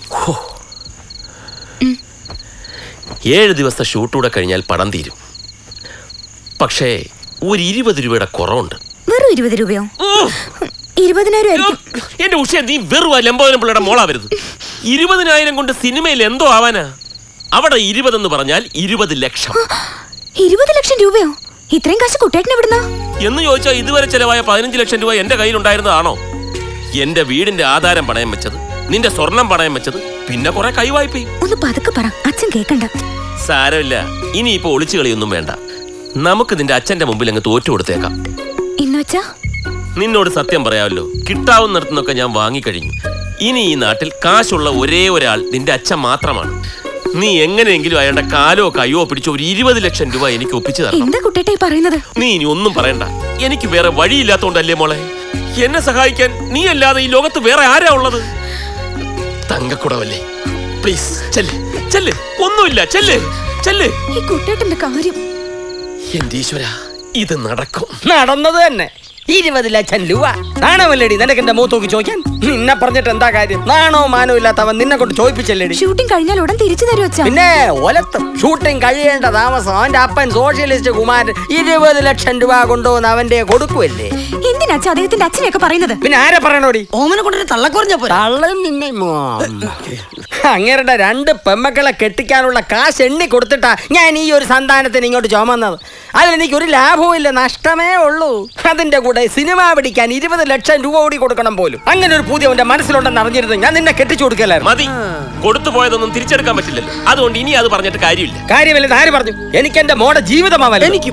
ഹോ. ഏഴ് ദിവസത്തെ ഷൂട്ടൂടെ കഴിഞ്ഞാൽ പടം തീരും പക്ഷേ ഒരു ഇരുപത് രൂപയുടെ കുറവുണ്ട് വെറും ഇരുപത് രൂപയോ ഇരുപതിനായിരം ആയിരിക്കും എന്റെ ഉഷ നീ വെറും ലംബോദരം പിള്ളയുടെ മോളാവരുത് ഇരുപതിനായിരം കൊണ്ട് സിനിമയിൽ എന്തോ ആവാനാ അവിടെ ഇരുപതെന്ന് പറഞ്ഞാൽ ഇരുപത് ലക്ഷം ഇരുപത് ലക്ഷം രൂപയോ ഇത്രയും കാശ് കുട്ടേട്ടൻ എവിടുന്നാ എന്ന് ചോദിച്ചാൽ ഇതുവരെ ചെലവായ പതിനഞ്ച് ലക്ഷം രൂപ എന്റെ കയ്യിലുണ്ടായിരുന്നതാണോ എന്റെ വീടിന്റെ ആധാരം പണയം വെച്ചത് നിന്റെ സ്വർണം പണയം വെച്ചത് പിന്നെ കുറെ കൈവായ്പയും ഒന്ന് പതുക്കെ പറ അച്ഛൻ കേക്കണ്ട സാരമില്ല ഇനിയിപ്പോ ഒളിച്ചു കളിയൊന്നും വേണ്ട നമുക്ക് നിന്റെ അച്ഛന്റെ മുമ്പിൽ അങ്ങ് തോറ്റു കൊടുത്തേക്കാം എന്ന് വെച്ചാ നിന്നോട് സത്യം പറയാമല്ലോ കിട്ടാവുന്നിടത്തുനിന്നൊക്കെ ഞാൻ വാങ്ങിക്കഴിഞ്ഞു ഇനി ഈ നാട്ടിൽ കാശുള്ള ഒരേ ഒരാൾ നിന്റെ അച്ഛൻ മാത്രമാണ് നീ എങ്ങനെയെങ്കിലും അയാളുടെ കാലോ കയ്യോ പിടിച്ചോ ഒരു ഇരുപത് ലക്ഷം രൂപ എനിക്ക് ഒപ്പിച്ചു തരണം എന്താ കുട്ടേട്ട ഈ പറയുന്നത് നീ ഇനി ഒന്നും പറയണ്ട എനിക്ക് വേറെ വഴിയില്ലാത്തോണ്ടല്ലേ മോളെ എന്നെ സഹായിക്കാൻ നീ അല്ലാതെ ഈ ലോകത്ത് വേറെ ആരാ ഉള്ളത് തങ്കക്കുടവല്ലേ പ്ലീസ് ചെല്ല് ചെല്ല് ഒന്നുമില്ല ചെല്ല് ചെല്ല് ഈ കുട്ടേട്ടന്റെ കാര്യം എന്റെ ഈശ്വര ഇത് നടക്കും നടന്നത് തന്നെ ഇരുപത് ലക്ഷം രൂപ നാണമല്ലേടി നിനക്ക് എന്റെ മൂത്തോക്ക് ചോദിക്കാൻ നിന്നെ പറഞ്ഞിട്ട് എന്താ കാര്യം നാണോ മാനോ ഇല്ലാത്തവൻ നിന്നെ കൊണ്ട് ചോദിപ്പിച്ചല്ലേടി ഷൂട്ടിംഗ് കഴിഞ്ഞാൽ ഉടൻ തിരിച്ചു തരും അച്ഛാ പിന്നെ ഒലത്തും ഷൂട്ടിംഗ് കഴിയേണ്ട താമസം അവന്റെ അപ്പൻ സോഷ്യലിസ്റ്റ് കുമാരൻ ഇരുപത് ലക്ഷം രൂപ കൊണ്ടുവന്ന് അവന്റെ കൊടുക്കുമല്ലേ എന്തിനാ അച്ഛാ അദ്ദേഹത്തിന്റെ അച്ഛനെയൊക്കെ പറയുന്നത് പിന്നെ ആരെ പറയണോടി ഓമനെ കൊണ്ടൊരു തള്ളക്കുറഞ്ഞ തള്ളൻ നിന്നെ അങ്ങേരുടെ രണ്ട് പെമ്മക്കളെ കെട്ടിക്കാനുള്ള കാശ് എണ്ണി കൊടുത്തിട്ടാ ഞാൻ ഈ ഒരു സന്താനത്തിന് ഇങ്ങോട്ട് ചുമന്നത് അതിൽ എനിക്ക് ഒരു ലാഭവും ഇല്ല നഷ്ടമേ ഉള്ളൂ അതിന്റെ കൂടെ സിനിമ പിടിക്കാൻ ഇരുപത് ലക്ഷം രൂപ കൂടി കൊടുക്കണം പോലും അങ്ങനെ ഒരു പുതിയ അവന്റെ മനസ്സിലുണ്ടെന്ന് അറിഞ്ഞിരുന്നു ഞാൻ നിന്നെ കെട്ടിച്ചു കൊടുക്കലായിരുന്നു മതി കൊടുത്തു പോയതൊന്നും തിരിച്ചെടുക്കാൻ പറ്റില്ലല്ലോ അതുകൊണ്ട് ഇനി അത് പറഞ്ഞിട്ട് കാര്യമില്ല കാര്യമില്ലെന്ന് ആര് പറഞ്ഞു എനിക്ക് എന്റെ മോടെ ജീവിതമാവല്ല എനിക്കും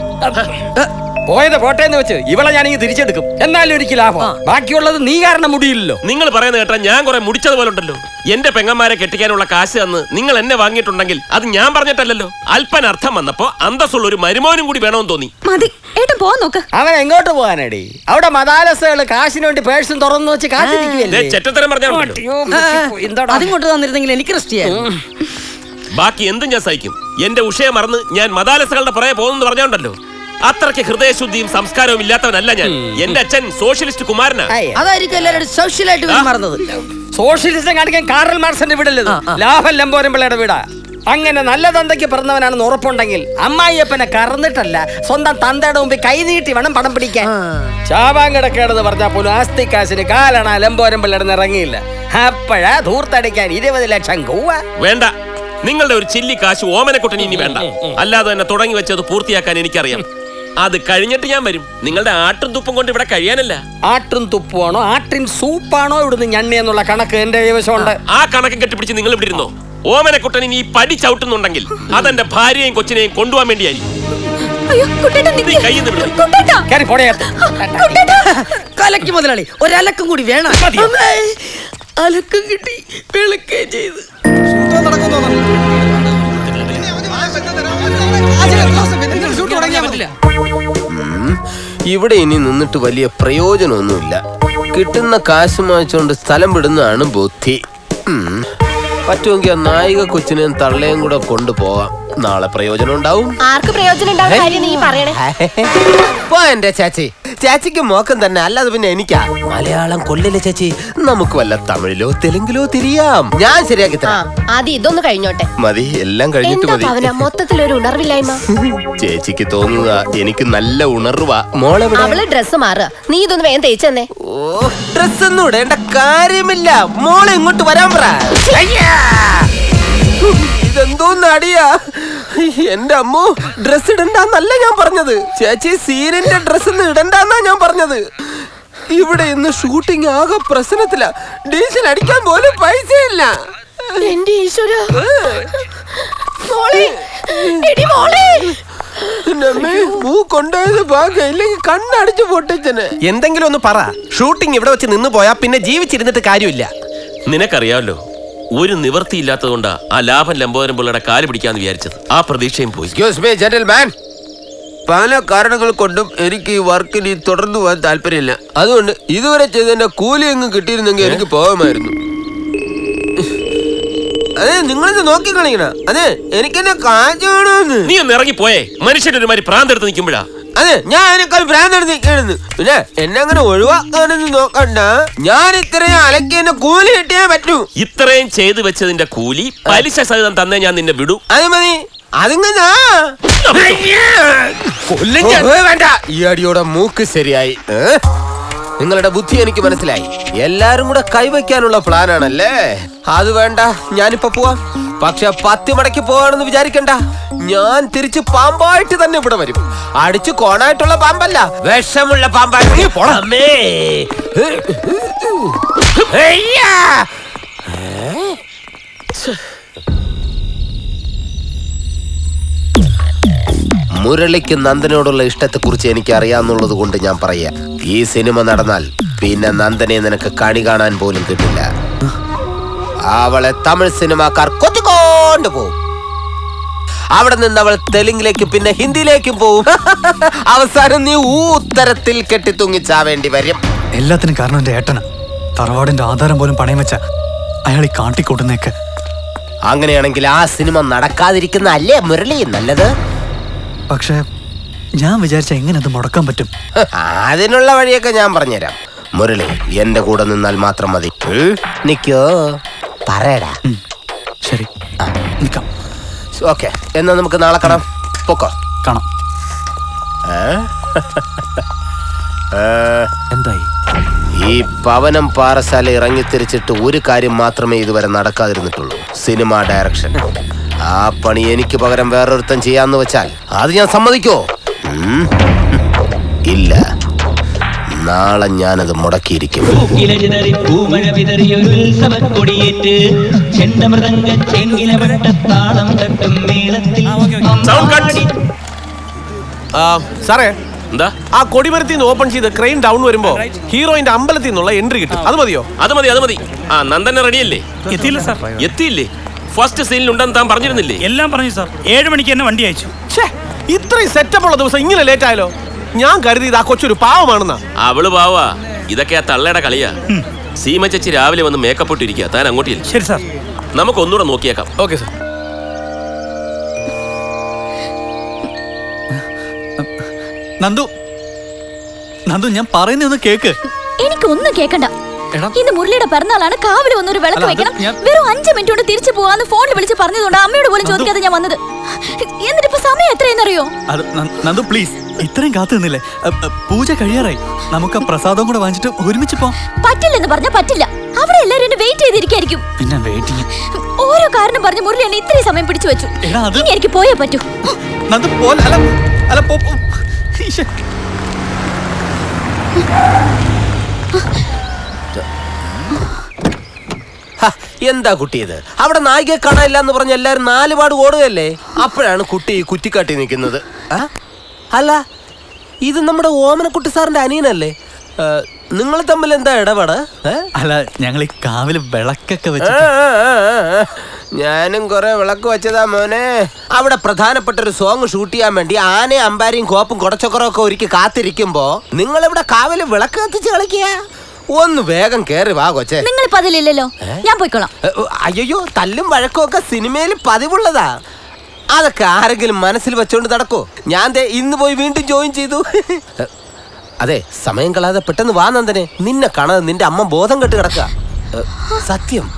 പോയത് പോട്ടെ എന്ന് വെച്ച് ഇവളെ ഞാൻ ഇങ്ങ് തിരിച്ചെടുക്കും എന്നാലും എനിക്ക് ലാഭം ബാക്കിയുള്ളത് നീ കാരണം മുടിയില്ലല്ലോ നിങ്ങൾ പറയുന്നത് കേട്ടാ ഞാൻ കുറെ മുടിച്ചതുപോലെ ഉണ്ടല്ലോ എന്റെ പെങ്ങന്മാരെ കെട്ടിക്കാനുള്ള കാശ് തന്ന് നിങ്ങൾ എന്നെ വാങ്ങിയിട്ടുണ്ടെങ്കിൽ അത് ഞാൻ പറഞ്ഞിട്ടല്ലല്ലോ അല്പന അർത്ഥം വന്നപ്പോ അന്തസ്സുള്ള ഒരു മരുമോനും കൂടി വേണമെന്ന് തോന്നി മതി ഏട്ടൻ പോവാൻ നോക്ക് അവൻ എങ്ങോട്ട് പോകാനടി അവിടെ മതാലസകള് കാശിന് വേണ്ടി പേഴ്സും തുറന്നു വെച്ച് കാത്തിരിക്കുവല്ലേ ദേ, ചെറ്റത്തരം പറഞ്ഞാൽ ഉണ്ടല്ലോ. അയ്യോ, മുട്ടിപ്പോയി. എന്താടാ? അതിങ്ങോട്ട് തന്നിരുന്നെങ്കിൽ എനിക്ക് റെസ്റ്റ് ചെയ്യാം ബാക്കി എന്തും ഞാൻ സഹിക്കും എന്റെ ഉഷയെ മറന്ന് ഞാൻ മതാലസകളുടെ പുറകെ പോകുന്നു പറഞ്ഞോണ്ടല്ലോ അത്രയ്ക്ക് ഹൃദയശുദ്ധിയും സംസ്കാരവും ഇല്ലാത്തവനല്ല ഞാൻ എന്റെ അച്ഛൻ സോഷ്യലിസ്റ്റ് കുമാരനാ അയ്യ. അതായിരിക്കും എല്ലാവരും സോഷ്യലായിട്ട് പെരുമാറുന്നത് സോഷ്യലിസം കാണിക്കാൻ കാറൽ മാർക്സിന്റെ വീടല്ലത് ലാഭം ലംബോരം പിള്ളയുടെ വീടാ അങ്ങനെ നല്ല തന്തയ്ക്ക് പിറന്നവനാണെന്ന് ഉറപ്പുണ്ടെങ്കിൽ അമ്മായിയപ്പനെ കറന്നിട്ടല്ല സ്വന്തം തന്തയുടെ മുമ്പിൽ കൈനീട്ടി വേണം പണം പിടിക്കാൻ ചാവാൻ കിടക്കേണ്ടത് പറഞ്ഞാൽ പോലും ആസ്തി കാശിന് കാലാണ് ലംബോരം പിള്ളയുടെ ഇറങ്ങിയില്ല അപ്പോഴാ ധൂർത്തടിക്കാൻ ഇരുപത് ലക്ഷം കൂവ വേണ്ട നിങ്ങളുടെ ഒരു ചില്ലി കാശ് ഓമനക്കുട്ടന് ഇനി വേണ്ട അല്ലാതെ തന്നെ തുടങ്ങി വെച്ചത് പൂർത്തിയാക്കാൻ എനിക്കറിയാം അത് കഴിഞ്ഞിട്ട് ഞാൻ വരും നിങ്ങളുടെ ആട്ടും തുപ്പും കൊണ്ട് ഇവിടെ കഴിയാനല്ല ആട്ടും തുപ്പുവാണോ ആട്ടിൻ സൂപ്പാണോ ഇവിടുന്ന് ഞണ്ണി എന്നുള്ള കണക്ക് എന്റെ കൈവശമുണ്ട് ആ കണക്കും കെട്ടിപ്പിടിച്ച് നിങ്ങൾ ഇവിടെ ഇരുന്നോ ഓമനക്കുട്ടൻ ഇനി ഈ പടി ചവിട്ടുന്നുണ്ടെങ്കിൽ അതെന്റെ ഭാര്യയും കൊച്ചിനെയും കൊണ്ടുപോകാൻ വേണ്ടിയായിരിക്കും അയ്യോ കുട്ടേട്ടൻ നീ നിക്ക്. കയ്യിൽ നിന്ന് വിടണം. കുട്ടേട്ടാ കയറി പോടയത്ത് കുട്ടേട്ടാ കലക്കി മുതലാളി ഒരലക്കും കൂടി വേണം അമ്മേ, അലക്കം കിട്ടി വിളക്കേ ചെയ്ത് ഇവിടെ ഇനി നിന്നിട്ട് വലിയ പ്രയോജനമൊന്നുമില്ല കിട്ടുന്ന കാശ് വാങ്ങിച്ചുകൊണ്ട് സ്ഥലം വിടുന്നതാണ് ബുദ്ധി ഉം. പറ്റുമെങ്കിൽ ആ നായിക കൊച്ചിനെയും തള്ളയും കൂടെ കൊണ്ടുപോകാം നാളെ പ്രയോജനം ഉണ്ടാവും ആർക്ക് പ്രയോജനം ഉണ്ടാവും കാര്യം നീ പറയണേ പോ എന്റെ ചേച്ചി ചേച്ചിക്ക് മോക്കം തന്നെ അല്ലാതെ പിന്നെ എനിക്കാ മലയാളം കൊല്ലില്ല ചേച്ചി നമുക്ക് വല്ല തമിഴിലോ തെലുങ്കിലോ തിരിയാം ഞാൻ ശരിയാക്കി ആ തരാം ആദ്യം ഇതൊന്ന് കഴിഞ്ഞോട്ടെ മതി എല്ലാം കഴിഞ്ഞിട്ട് എന്താ മതി പവന മൊത്തത്തിലൊരു ഉണർവില്ലായ്മ ചേച്ചിക്ക് തോന്നുക എനിക്ക് നല്ല ഉണർവാ മോളെവിടെ അവള് ഡ്രസ്സ് മാറുക നീ ഇതൊന്ന് വേഗം തേച്ചെന്നേ ഓ ഡ്രസ് ഒന്നും ഇടേണ്ട കാര്യമില്ല മോളെ ഇങ്ങോട്ട് വരാൻ പറ അയ്യാ! ഇതെന്തോ നടിയാ എന്റെ അമ്മോ ഡ്രസ് ഇടണ്ടെന്നല്ല ഞാൻ പറഞ്ഞത് ചേച്ചി സീനിന്റെ ഡ്രസ് ഒന്നും ഇടണ്ടെന്നാ ഞാൻ പറഞ്ഞത് ഇവിടെ ഇന്ന് ഷൂട്ടിംഗ് ആകെ പ്രശ്നത്തില ഡീസൽ അടിക്കാൻ പോലും പൈസ ഇല്ല എന്റെ ഈശ്വര മോളെ എടി മോളെ പൂ കൊണ്ടുപോയത് ഭാഗ്യം ഇല്ലെങ്കിൽ കണ്ണടിച്ച് പൊട്ടിച്ചനെ എന്തെങ്കിലും ഒന്ന് പറ ഷൂട്ടിംഗ് ഇവിടെ വെച്ച് നിന്ന് പോയാ പിന്നെ ജീവിച്ചിരുന്നിട്ട് കാര്യമില്ല നിനക്കറിയാമല്ലോ ഒരു നിവൃത്തിയില്ലാത്തതുകൊണ്ടാ ആ ലാഭം ലംബോദരം പിള്ളയുടെ കാല് പിടിക്കാന്ന് വിചാരിച്ചത് ആ പ്രതീക്ഷയും പോയി എക്സ്ക്യൂസ് മീ ജെന്റിൽമാൻ പല കാരണങ്ങൾ കൊണ്ടും എനിക്ക് ഈ വർക്കിന് തുടർന്നു പോകാൻ താല്പര്യമില്ല അതുകൊണ്ട് ഇതുവരെ ചെയ്തതിന്റെ കൂലി അങ്ങ് കിട്ടിയിരുന്നെങ്കിൽ എനിക്ക് പോകാമായിരുന്നു അതെ നിങ്ങളിത് നോക്കി കളിക്കണ അതെ എനിക്കെന്നെ കാശ് വേണമെന്ന് നീ ഒന്ന് ഇറങ്ങി പോയേ മനുഷ്യന്റെ ഒരു മാതിരി പ്രാന്തെടുത്ത് നിൽക്കുമ്പോഴാ അതെ ഞാൻ അതിനേക്കാൾ ഭ്രാന്താണ് നിൽക്കണെന്ന് പിന്നെ എന്നെ അങ്ങനെ ഒഴിവാക്കാനൊന്നും നോക്കണ്ട ഞാൻ ഇത്രയും അലക്കി എന്നെ കൂലി കിട്ടിയേ പറ്റൂ ഇത്രയും ചെയ്തു വെച്ചതിന്റെ കൂലി പലിശ സഹിതം തന്നെ ഞാൻ നിന്നെ വിടൂ അത് മതി അതിങ്ങനാ കൊല്ലും ഞാൻ. ഓ, വേണ്ട ഈ അടിയോടെ മൂക്ക് ശരിയായി ഏ? നിങ്ങളുടെ ബുദ്ധി എനിക്ക് മനസ്സിലായി എല്ലാരും കൂടെ കൈവയ്ക്കാനുള്ള പ്ലാനാണല്ലേ അത് വേണ്ട ഞാനിപ്പോ പോവാം പക്ഷെ പത്തി മടക്കി പോവാണെന്ന് വിചാരിക്കണ്ട ഞാൻ തിരിച്ച് പാമ്പായിട്ട് തന്നെ ഇവിടെ വരും അടിച്ചു കോണായിട്ടുള്ള പാമ്പല്ല വിഷമുള്ള പാമ്പായിട്ട് പോണമേ മുരളിക്ക് നന്ദനോടുള്ള ഇഷ്ടത്തെക്കുറിച്ച് എനിക്ക് അറിയാന്നുള്ളത് കൊണ്ട് ഞാൻ പറയാം ഈ സിനിമ നടന്നാൽ പിന്നെ നന്ദനെ നിനക്ക് കണി കാണാൻ പോലും കിട്ടില്ല അവളെ തമിഴ് സിനിമാക്കാർ കൊത്തിക്കൊണ്ട് പോവും അവിടെ നിന്ന് അവൾ തെലുങ്കിലേക്ക് പിന്നെ ഹിന്ദിയിലേക്കും പോവും അവസാനം നീ ഊത്തരത്തിൽ കെട്ടി തൂങ്ങിച്ചാവേണ്ടി വരും എല്ലാത്തിനും കാരണം എന്റെ ഏട്ടന് തറവാടിന്റെ ആധാരം പോലും പണയം വെച്ച അയാൾ ഈ കാട്ടിക്കൂട്ടുന്നേക്ക് അങ്ങനെയാണെങ്കിൽ ആ സിനിമ നടക്കാതിരിക്കുന്ന അല്ലേ മുരളി നല്ലത് പക്ഷെ ഞാൻ വിചാരിച്ച എങ്ങനെ അത് മുടക്കാൻ പറ്റും അതിനുള്ള വഴിയൊക്കെ ഞാൻ പറഞ്ഞുതരാം മുരളി എന്റെ കൂടെ നിന്നാൽ മാത്രം മതി ഉം? നിക്കോ പറയടാ ഉം, ശരി നിക്കാം ഓക്കെ എന്നാ നമുക്ക് നാളെ കാണാം പൊക്കോ കാണാം എന്തായി ഈ പവനം പാറശാല ഇറങ്ങിത്തിരിച്ചിട്ട് ഒരു കാര്യം മാത്രമേ ഇതുവരെ നടക്കാതിരുന്നിട്ടുള്ളൂ സിനിമ ഡയറക്ഷൻ ആ പണി എനിക്ക് പകരം വേറൊരുത്തൻ ചെയ്യാന്ന് വെച്ചാൽ അത് ഞാൻ സമ്മതിക്കോ ഉം? ഇല്ല നാളെ ഞാനത് മുടക്കിയിരിക്കും പൂക്കിലരിതറി പൂമഴ വിതറിയൊരു ഉത്സവക്കൊടിയേറ്റ് ചെണ്ടമൃതങ്ക ചെങ്കില വട്ടത്താളം തട്ടും മേളത്തിൽ Sound cut. അമ്മാടി ആ, സാറേ എന്താ ആ കൊടിമരത്തിൽ നിന്ന് ഓപ്പൺ ചെയ്ത് ക്രെയിൻ ഡൗൺ വരുമ്പോ ഹീറോയിന്റെ അമ്പലത്തിൽ നിന്നുള്ള എൻട്രി കിട്ടും അത് മതിയോ അത് മതി അത് മതി ആ നന്ദന റെഡിയല്ലേ എത്തിയില്ല സാർ എത്തിയില്ലേ ഫസ്റ്റ് സീനിൽ ഉണ്ടെന്ന് താൻ പറഞ്ഞിരുന്നില്ലേ എല്ലാം പറഞ്ഞു സാർ ഏഴ് മണിക്ക് തന്നെ വണ്ടി അയച്ചു ഛേ ഇത്രയും സെറ്റപ്പ് ഉള്ള ദിവസം ഇങ്ങനെ ലേറ്റ് ആയാലോ ഞാൻ കരുതി ആ കൊച്ചൊരു പാവമാണെന്നാ അവള് പാവാ ഇതൊക്കെ ആ തള്ളയുടെ കളിയാ സീമ ചേച്ചി രാവിലെ വന്ന് മേക്കപ്പ് ഇട്ടിരിക്കുക താൻ അങ്ങോട്ടില്ല ശരി സാർ നമുക്ക് ഒന്നുകൂടെ നോക്കിയേക്കാം ഓക്കെ സാർ നന്ദു നന്ദു ഞാൻ പറയുന്ന ഒന്ന് കേക്ക് എനിക്കൊന്നും കേക്കണ്ട എടാ. ഇന്ന് മുരളിയുടെ പിറന്നാളാണ് കാവില് വന്നൊരു വിളക്ക് അല്ല, അത് വെക്കണം ഞാൻ- വെറും അഞ്ചു മിനിറ്റ് കൊണ്ട് തിരിച്ചു പോവാന്ന് ഫോണിൽ വിളിച്ച് പറഞ്ഞതുകൊണ്ട് അമ്മയോട് പോലും ചോദിക്കാതെ ഞാൻ വന്നത് എന്നിട്ട് ഇപ്പൊ സമയം എത്രയെന്നറിയോ അത് ന- നന്ദു പ്ലീസ് ഇത്രയും കാത്തു നിന്നില്ലേ അ, അ, പൂജ കഴിയാറായി നമുക്ക് ആ പ്രസാദം കൂടെ വാങ്ങിച്ചിട്ട് ഒരുമിച്ച് പോവാം പറ്റില്ലെന്ന് പറഞ്ഞാ പറ്റില്ല അവിടെ എല്ലാരും എന്നെ വെയിറ്റ് ചെയ്തിരിക്കായിരിക്കും പിന്നെ വെയിറ്റിംഗ് ഓരോ കാരണം പറഞ്ഞ് മുരളി എന്നെ ഇത്രയും സമയം പിടിച്ചു വെച്ചു എടാ, അത്- ഇനി എനിക്ക് പോയേ പറ്റൂ നന്ദു പോലെ അല്ല അല്ല പോ പോ. ഈശ്ശെ. ഹ, എന്താ കുട്ടി ഇത് അവിടെ നായികയെ കാണാനില്ല എന്ന് പറഞ്ഞ എല്ലാരും നാലുപാട് ഓടുകയല്ലേ അപ്പോഴാണ് കുട്ടി ഈ കുറ്റിക്കാട്ടി നിൽക്കുന്നത് ആ? അല്ല ഇത് നമ്മുടെ ഓമനക്കുട്ടി സാറിന്റെ അനിയനല്ലേ നിങ്ങൾ തമ്മിൽ എന്താ ഇടപാട് ഏ? അല്ല ഞങ്ങൾ ഈ കാവില് വിളക്കൊക്കെ ആ, വെച്ച് ആ, ആ, ആ. ഞാനും കുറെ വിളക്ക് വെച്ചതാ മോനെ അവിടെ പ്രധാനപ്പെട്ട ഒരു സോങ് ഷൂട്ട് ചെയ്യാൻ വേണ്ടി ആനയും അമ്പാരിയും കോപ്പും കുടച്ചക്കറും ഒക്കെ ഒരുക്കി കാത്തിരിക്കുമ്പോ നിങ്ങൾ ഇവിടെ കാവില് വിളക്ക് കത്തിച്ച് കളിക്കുക ഒന്ന് വേഗം കേറി വാ കൊച്ചേ നിങ്ങൾ ഇപ്പൊ അതിലില്ലല്ലോ ഞാൻ പോയിക്കോളാം ഏ, ഓ, അയ്യോ തല്ലും വഴക്കും ഒക്കെ സിനിമയിൽ പതിവുള്ളതാ അതൊക്കെ ആരെങ്കിലും മനസ്സിൽ വെച്ചോണ്ട് നടക്കോ ഞാൻ ദേ ഇന്ന് പോയി വീണ്ടും ജോയിൻ ചെയ്തു ഏ, അതെ സമയം കളാതെ പെട്ടെന്ന് വാ നന്ദനെ നിന്നെ കാണാതെ നിന്റെ അമ്മ ബോധം കെട്ട് കിടക്ക സത്യം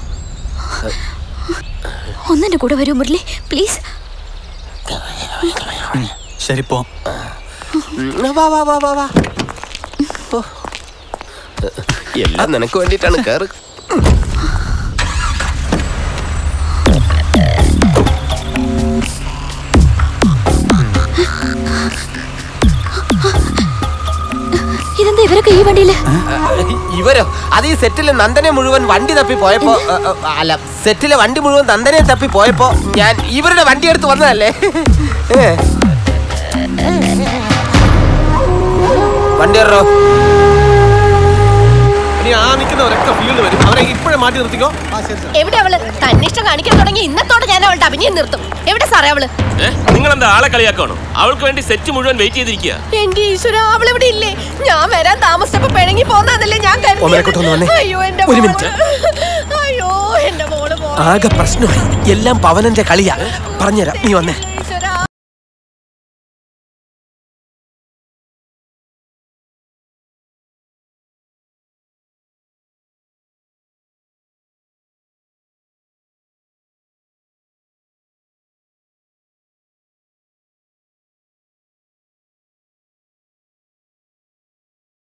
ഒന്നെന്റെ കൂടെ വരൂ മുരളി പ്ലീസ് ശരി പോ ഉം, വാ വാ വാ വാ വാ ഓ. എല്ലാം നിനക്ക് വേണ്ടിയിട്ടാണ് കേറ് ഇതെന്താ ഇവരൊക്കെ ഈ വണ്ടിയില് ഇവരോ അത് ഈ സെറ്റിലെ നന്ദനെ മുഴുവൻ വണ്ടി തപ്പി പോയപ്പോ അ, അ, അല്ല സെറ്റിലെ വണ്ടി മുഴുവൻ നന്ദനെ തപ്പി പോയപ്പോ ഞാൻ ഇവരുടെ വണ്ടി എടുത്ത് വന്നതല്ലേ ഏ. വണ്ടി ഇറോ ഇനി ആ നിൽക്കുന്നവരൊക്കെ ഫീൽഡ് വരും അവരെ ഇപ്പോഴേ മാറ്റി നിർത്തിക്കോ എവിടെ അവള് തന്നിഷ്ടം കാണിക്കാൻ തുടങ്ങി ഇന്നത്തോടെ ഞാൻ അവളുടെ അഭിനയം നിർത്തും എവിടെ സാറേ അവള് നിങ്ങൾ എന്താ ആളെ കളിയാക്കാണോ അവൾക്ക് വേണ്ടി സെറ്റ് മുഴുവൻ വെയിറ്റ് ചെയ്തിരിക്കുക എന്റെ ഈശ്വര അവളിവിടെ ഇല്ലേ ഞാൻ വരാൻ താമസിച്ചപ്പോ പിണങ്ങി പോന്നതല്ലേ ഞാൻ കരുതിയത്. ഓമനക്കുട്ടി ഒന്ന് വന്നേ. അയ്യോ എന്റെ ഒരു മോള്. മിനിറ്റ്. അയ്യോ എന്റെ മോള് മോള് ആകെ പ്രശ്നമായി എല്ലാം പവനന്റെ കളിയാ പറഞ്ഞുതരാം നീ വന്നേ